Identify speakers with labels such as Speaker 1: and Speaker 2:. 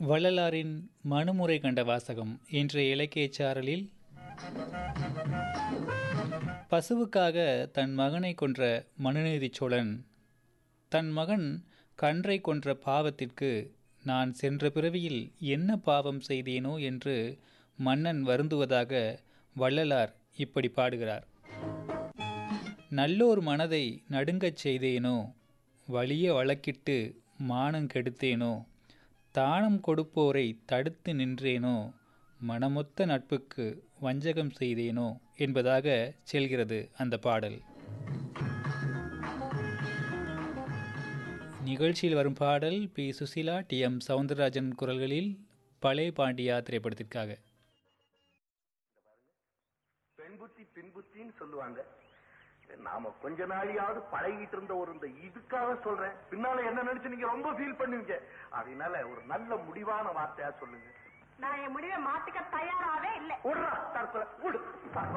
Speaker 1: வள்ளலாரின் மனுமுறை கண்ட வாசகம் இன்றைய இலக்கியச் சாரலில் பசுவுக்காக தன் மகனை கொன்ற மனுநீதிச் சோழன் தன் மகன் கன்றை கொன்ற பாவத்திற்கு நான் சென்ற பிறவியில் என்ன பாவம் செய்தேனோ என்று மன்னன் வருந்துவதாக வள்ளலார் இப்படி பாடுகிறார் நல்லோர் மனதை நடுங்கச் செய்தேனோ வலிய வழக்கிட்டு மானம் கெடுத்தேனோ தானம் கொடுப்போரை தடுத்து நின்றேனோ மனமொத்த நட்புக்கு வஞ்சகம் செய்தேனோ என்பதாக செல்கிறது அந்த பாடல் நிகழ்ச்சியில் வரும் பாடல் P Susheela T M Soundararajan குரல்களில் பழைய பாண்டியா திரைப்படத்திற்காக
Speaker 2: பெண் புத்தி பின் புத்தின்னு சொல்லுவாங்க நாம கொஞ்ச நாளையாவது பழகிட்டு இருந்த ஒரு இந்த இதுக்காக சொல்றேன் பின்னால என்ன நினைச்சு நீங்க ரொம்ப ஃபீல் பண்ணுவீங்க அதனால ஒரு நல்ல முடிவான வார்த்தையா சொல்லுங்க
Speaker 3: நான் என் முடிவை மாத்திக்க தயாராவே இல்லை
Speaker 2: விடுறா தரத்துல விடு